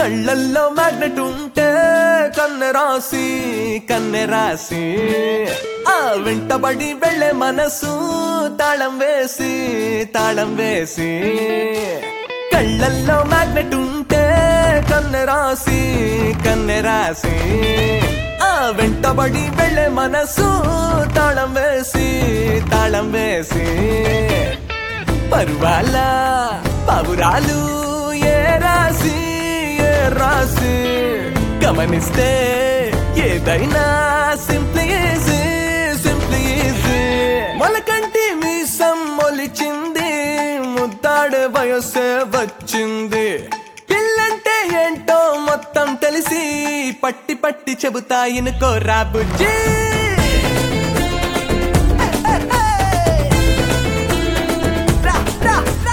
కళ్ళల్లో మ్యాగ్నెట్ ఉంటే కన్నె రాసి కన్నె రాసి ఆ వెంటబడి వెళ్ళే మనసు తాళం వేసి తాళం వేసి కళ్ళల్లో మ్యాగ్నెట్ ఉంటే కన్నె రాసి కన్నె రాసి ఆ వెంటబడి వెళ్ళే మనసు తాళం వేసి తాళం వేసి పరువాల పావురాలు ఏ రాసి ఏ రాసి గమనిస్తే ఏదైనా సింప్లీ ఈజీ సింప్లీ ఈజీ మొలకంటి మీసం మొలిచింది ముద్దాడే వయసే వచ్చింది పిల్లంటే ఏంటో మొత్తం తెలిసి పట్టి పట్టి చెబుతా ఇనుకో రాబుజీ రా, రా, రా.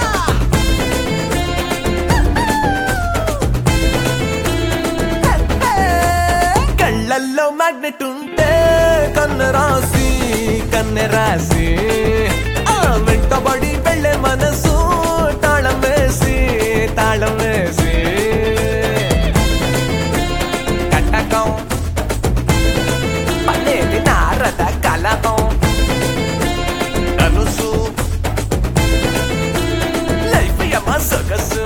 కళ్ళల్లో మ్యాగ్నెట్ ఉంటే కన్ను రాసి కన్నె రాసి ఆ వెంటబడి వెళ్ళే మనసు తాళం వేసి తాళం వేసి కట్టకం పనేది నారద కలకం ధనుసు లైఫ్ యమ సొగసు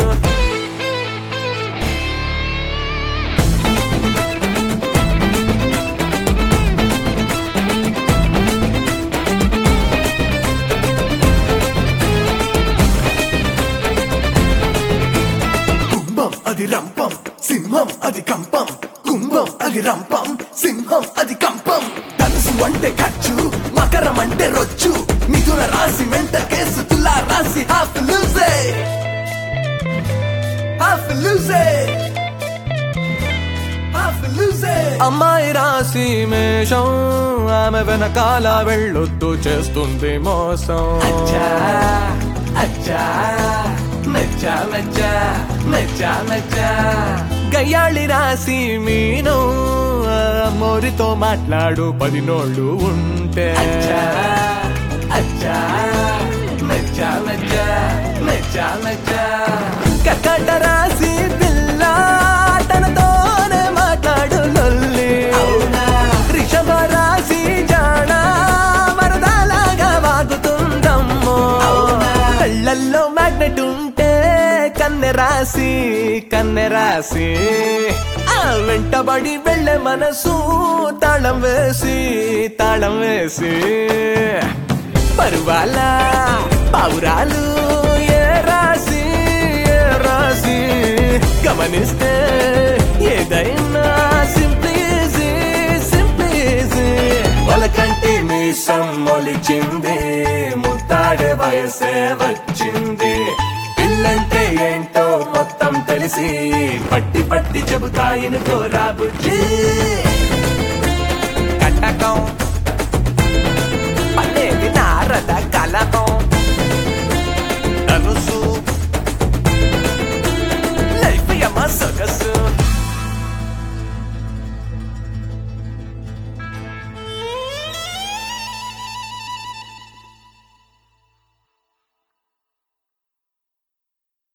కుంభం అది రంపం సింహం అది కంపం కుంభం అది రంపం సింహం అది కంపం ధనుసు అంటే ఖర్చు మకరం అంటే రొచ్చు మిథున రాశి మెంట కేసు తులా రాశి హాఫ్ లూజే హాఫ్ లూజే హాఫ్ లూజే అమ్మాయి రాసి మేషం ఆమె వెనకాల వెళ్ళొద్దు చేస్తుంది మోసం అచ్చా అచ్చా మెచ్చా మెచ్చా మెచ్చా మెచ్చా గయ్యాళి రాసి మీను ఆ మోరితో మాట్లాడు పది నోళ్ళు ఉంటే అచ్చా అచ్చా మెచ్చా మెచ్చా మెచ్చా మెచ్చా కక్కట రాసి పిల్ల తనతోనే మాట్లాడు లొల్లి అవునా? రిషభ రాసి జాణ వరదలాగా వాగుతుందమ్మో అవునా? కళ్ళల్లో మ్యాగ్నెట్ ఉంటే కన్నె రాసి కన్నె రాసి ఆ వెంటబడి వెళ్ళే మనసు తాళం వేసి తాళం వేసి పరువాల పావురాలు ఏ రాసి ఏ రాసి గమనిస్తే ఏదైనా సింప్లీజీ సింప్లీజీ మొలకంటి మీసం మొలిచింది ముత్తాడే వయసే వచ్చింది పిల్లంటే ఏంటో మొత్తం తెలిసి పట్టి పట్టి చెబుతాయిన కోరాబుజ్జి కట్టకం పన్నేది నారద కలకం